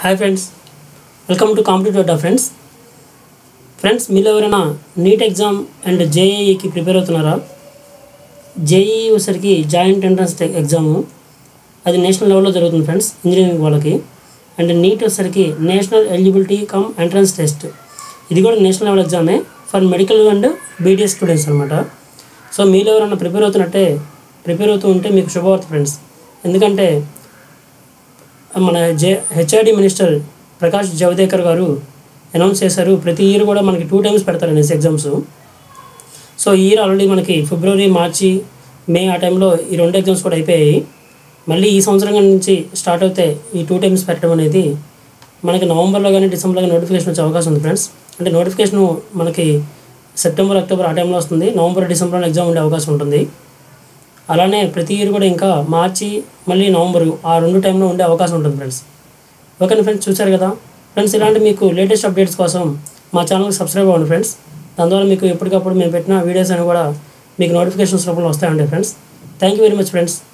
hi friends welcome to competitive డా friends friends మీలో ఎవరైనా నీట్ ఎగ్జామ్ అండ్ జేఈఈకి ప్రిపేర్ అవుతున్నారా జేఈఈ వచ్చేసరికి జాయింట్ ఎంట్రన్స్ ఎగ్జాము అది నేషనల్ లెవెల్లో జరుగుతుంది ఫ్రెండ్స్ ఇంజనీరింగ్ వాళ్ళకి అండ్ నీట్ వచ్చేసరికి national eligibility cum entrance test ఇది కూడా నేషనల్ లెవెల్ ఎగ్జామే for medical and BDS students అనమాట సో మీలో ఎవరైనా ప్రిపేర్ అవుతున్నట్టే ప్రిపేర్ అవుతూ ఉంటే మీకు శుభవార్త ఫ్రెండ్స్ ఎందుకంటే మన జే HRD minister Prakash Javadekar garu announce చేశారు ప్రతి ఇయర్ కూడా మనకి టూ టైమ్స్ పెడతారు అనేసి ఎగ్జామ్స్ సో ఈ ఇయర్ ఆల్రెడీ మనకి ఫిబ్రవరి మార్చి మే ఆ టైంలో ఈ రెండు ఎగ్జామ్స్ కూడా అయిపోయాయి మళ్ళీ ఈ సంవత్సరం నుంచి స్టార్ట్ అవుతే ఈ టూ టైమ్స్ పెట్టడం అనేది మనకి నవంబర్లో కానీ డిసెంబర్లో కానీ నోటిఫికేషన్ వచ్చే అవకాశం ఉంది ఫ్రెండ్స్ అంటే నోటిఫికేషన్ మనకి సెప్టెంబర్ అక్టోబర్ ఆ టైంలో వస్తుంది నవంబర్ డిసెంబర్లో ఎగ్జామ్ ఉండే అవకాశం ఉంటుంది అలానే ప్రతి ఇయర్ కూడా ఇంకా మార్చి మళ్ళీ నవంబర్ ఆ రెండు టైంలో ఉండే అవకాశం ఉంటుంది ఫ్రెండ్స్ ఓకేనా ఫ్రెండ్స్ చూశారు కదా ఫ్రెండ్స్ ఇలాంటి మీకు లేటెస్ట్ అప్డేట్స్ కోసం మా ఛానల్కి సబ్స్క్రైబ్ అవ్వండి ఫ్రెండ్స్ దాని ద్వారా మీకు ఎప్పటికప్పుడు మేము పెట్టిన వీడియోస్ అని కూడా మీకు నోటిఫికేషన్స్ రూపంలో వస్తాయండి friends thank you very much friends